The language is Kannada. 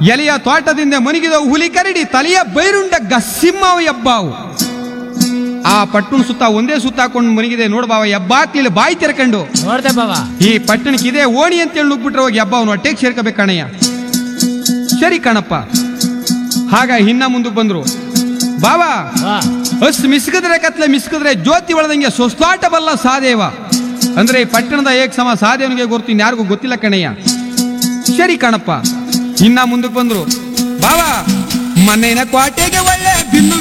ಎಲೆಯ ತೋಟದಿಂದ ಮನಿಗಿದ ಹುಲಿ ಕರಡಿ ತಲೆಯ ಬೈರುಂಡ ಗಸಿಮ್ಮವ ಎಬ್ಬಾವು ಆ ಪಟ್ಟಣ ಸುತ್ತ ಒಂದೇ ಸುತ್ತ ಹಾಕೊಂಡು ಮನಿಗಿದೆ ನೋಡ್ಬಾವ ಎಬ್ಬಾಕ್ಲಿಲ್ಲ ಬಾಯಿ ತೆರ್ಕೊಂಡು ನೋಡ್ದೆ ಬಾವ ಈ ಪಟ್ಟಣಕ್ಕೆ ಇದೇ ಓಣಿ ಅಂತೇಳಿ ನುಗ್ಬಿಟ್ರೆ ಹೋಗಿ ಹಬ್ಬ ಅವನು ಹೊಟ್ಟೆಗೆ ಸೇರ್ಕೋಬೇಕು ಕಣಯ್ಯ ಸರಿ ಕಣಪ್ಪ ಹಾಗ ಹಿನ್ನ ಮುಂದಕ್ಕೆ ಬಂದ್ರು ಬಾವಾ ವಾ ಅಸ್ ಮಿಸ್ಕಿದ್ರೆ ಕತ್ಲೆ ಮಿಸ್ಕಿದ್ರೆ ಜ್ಯೋತಿ ಒಳದಂಗೆ ಸುಸ್ತಾಟ ಬಲ್ಲ ಸಾದೇವ ಅಂದ್ರೆ ಈ ಪಟ್ಟಣದ ಏಕ್ ಸಮ ಸಾದೇವನಿಗೆ ಗುರ್ತು ಇನ್ಯಾರಿಗೂ ಗೊತ್ತಿಲ್ಲ ಕಣಯ್ಯ ಸರಿ ಕಣಪ್ಪ ಇನ್ನ ಮುಂದಕ್ಕೆ ಬಂದ್ರು ಬಾವಾ ಮನೆಯ ಕ್ವಾಟೆಗೆ ಒಳ್ಳೆ